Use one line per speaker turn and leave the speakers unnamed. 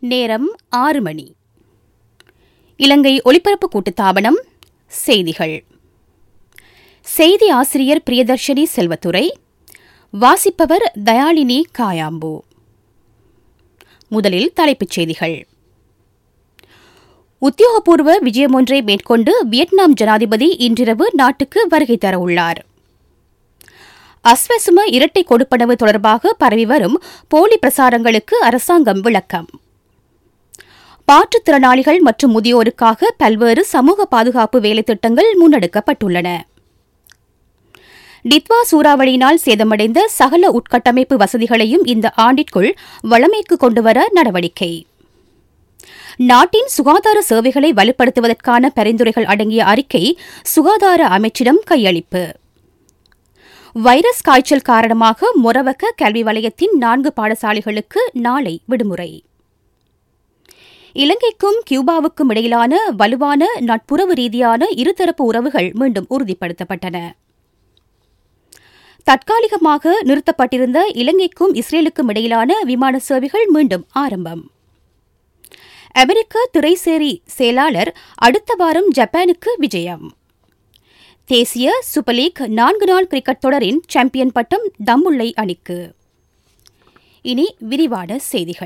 நேரம் ஆறு மணி இலங்கை ஒலிபரப்பு கூட்டுத்தாபனம் செய்திகள் செய்தி ஆசிரியர் பிரியதர்ஷினி செல்வத்துறை வாசிப்பவர் தயாளினி காயாம்பு முதலில் தலைப்புச் செய்திகள் உத்தியோகபூர்வ விஜயம் ஒன்றை மேற்கொண்டு வியட்நாம் ஜனாதிபதி இன்றிரவு நாட்டுக்கு வருகை தரவுள்ளார் அஸ்வசும இரட்டை கொடுப்பனவு தொடர்பாக பரவி வரும் போலி பிரசாரங்களுக்கு அரசாங்கம் விளக்கம் மாற்றுத்திறனாளிகள் மற்றும் முதியோருக்காக பல்வேறு சமூக பாதுகாப்பு வேலைத்திட்டங்கள் முன்னெடுக்கப்பட்டுள்ளன டித்வா சூறாவளியினால் சேதமடைந்த சகல உட்கட்டமைப்பு வசதிகளையும் இந்த ஆண்டிற்குள் வளமைக்கு கொண்டுவர நடவடிக்கை நாட்டின் சுகாதார சேவைகளை வலுப்படுத்துவதற்கான பரிந்துரைகள் அடங்கிய அறிக்கை சுகாதார அமைச்சிடம் கையளிப்பு வைரஸ் காய்ச்சல் காரணமாக மொரவக்க கல்வி வலயத்தின் நான்கு பாடசாலைகளுக்கு நாளை விடுமுறை இலங்கைக்கும் கியூபாவுக்கும் இடையிலான வலுவான நட்புறவு ரீதியான இருதரப்பு உறவுகள் மீண்டும் உறுதிப்படுத்தப்பட்டன தற்காலிகமாக நிறுத்தப்பட்டிருந்த இலங்கைக்கும் இஸ்ரேலுக்கும் இடையிலான விமான சேவைகள் மீண்டும் ஆரம்பம் அமெரிக்க திரைசேரி செயலாளர் அடுத்த வாரம் ஜப்பானுக்கு விஜயம் தேசிய சூப்பர் லீக் நான்கு நாள் கிரிக்கெட் தொடரின் சாம்பியன் பட்டம் தம்முல்லை அணிக்கு இனி விரிவான செய்திகள்